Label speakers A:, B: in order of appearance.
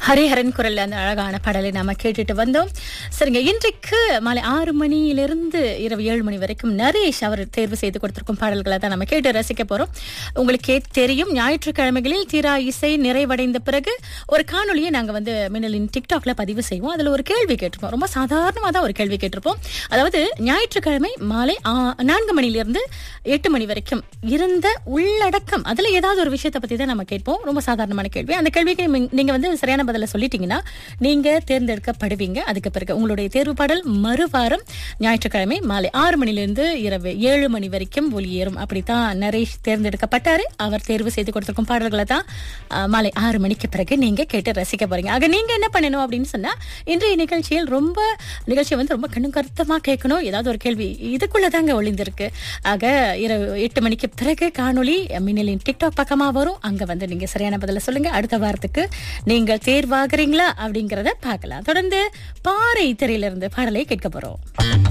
A: ஹரிஹரன் குரல்ல அந்த அழகான பாடலை நாம கேட்டுட்டு வந்தோம் சரிங்க இன்றைக்கு மாலை ஆறு மணியிலிருந்து இரவு ஏழு மணி வரைக்கும் நரேஷ் அவர் தேர்வு செய்து கொடுத்திருக்கும் பாடல்களை தான் நம்ம கேட்டு ரசிக்க போறோம் உங்களுக்கே தெரியும் ஞாயிற்றுக்கிழமைகளில் தீரா இசை நிறைவடைந்த பிறகு ஒரு காணொளியை நாங்க வந்து மின்னலின் டிக்டாக்ல பதிவு செய்வோம் அதுல ஒரு கேள்வி கேட்டிருப்போம் ரொம்ப சாதாரணமா தான் ஒரு கேள்வி கேட்டிருப்போம் அதாவது ஞாயிற்றுக்கிழமை மாலை ஆ- நான்கு மணிலிருந்து எட்டு மணி வரைக்கும் இருந்த உள்ளடக்கம் அதுல ஏதாவது ஒரு விஷயத்தை பத்தி தான் நம்ம கேட்போம் ரொம்ப சாதாரணமான கேள்வி அந்த கேள்விக்கு நீங்க- நீங்க வந்து சரியான பதில சொல்லிட்டீங்கன்னா நீங்க தேர்ந்தெடுக்கப்படுவீங்க அதுக்கு பிறகு உங்களுடைய தேர்வு பாடல் மறுவாரம் ஞாயிற்றுக்கிழமை மாலை ஆறு மணிலிருந்து இரவு ஏழு மணி வரைக்கும் ஒளியேறும் அப்படித்தான் நரேஷ் தேர்ந்தெடுக்கப்பட்டாரு அவர் தேர்வு செய்து கொடுத்திருக்கும் பாடல்களை தான் அஹ், மாலை ஆறு மணிக்கு பிறகு நீங்க கேட்டு ரசிக்க போறீங்க ஆக நீங்க என்ன பண்ணணும் அப்படின்னு சொன்னா இன்றைய நிகழ்ச்சியில் ரொம்ப நிகழ்ச்சியை வந்து ரொம்ப கண்ணும் கருத்தமா கேட்கணும் ஏதாவது ஒரு கேள்வி இதுக்குள்ளதாங்க ஒளிந்திருக்கு ஆக இரவு எட்டு மணிக்கு பிறகு காணொளி மின்னலின் டிக்டாக் பக்கமா வரும் அங்க வந்து நீங்க சரியான பதில சொல்லுங்க அடுத்த வாரத்துக்கு நீங்கள் தேர்வாகிறீங்களா அப்படிங்கறத பார்க்கலாம் தொடர்ந்து பாறை திரையிலிருந்து பாடலை கேட்க போறோம்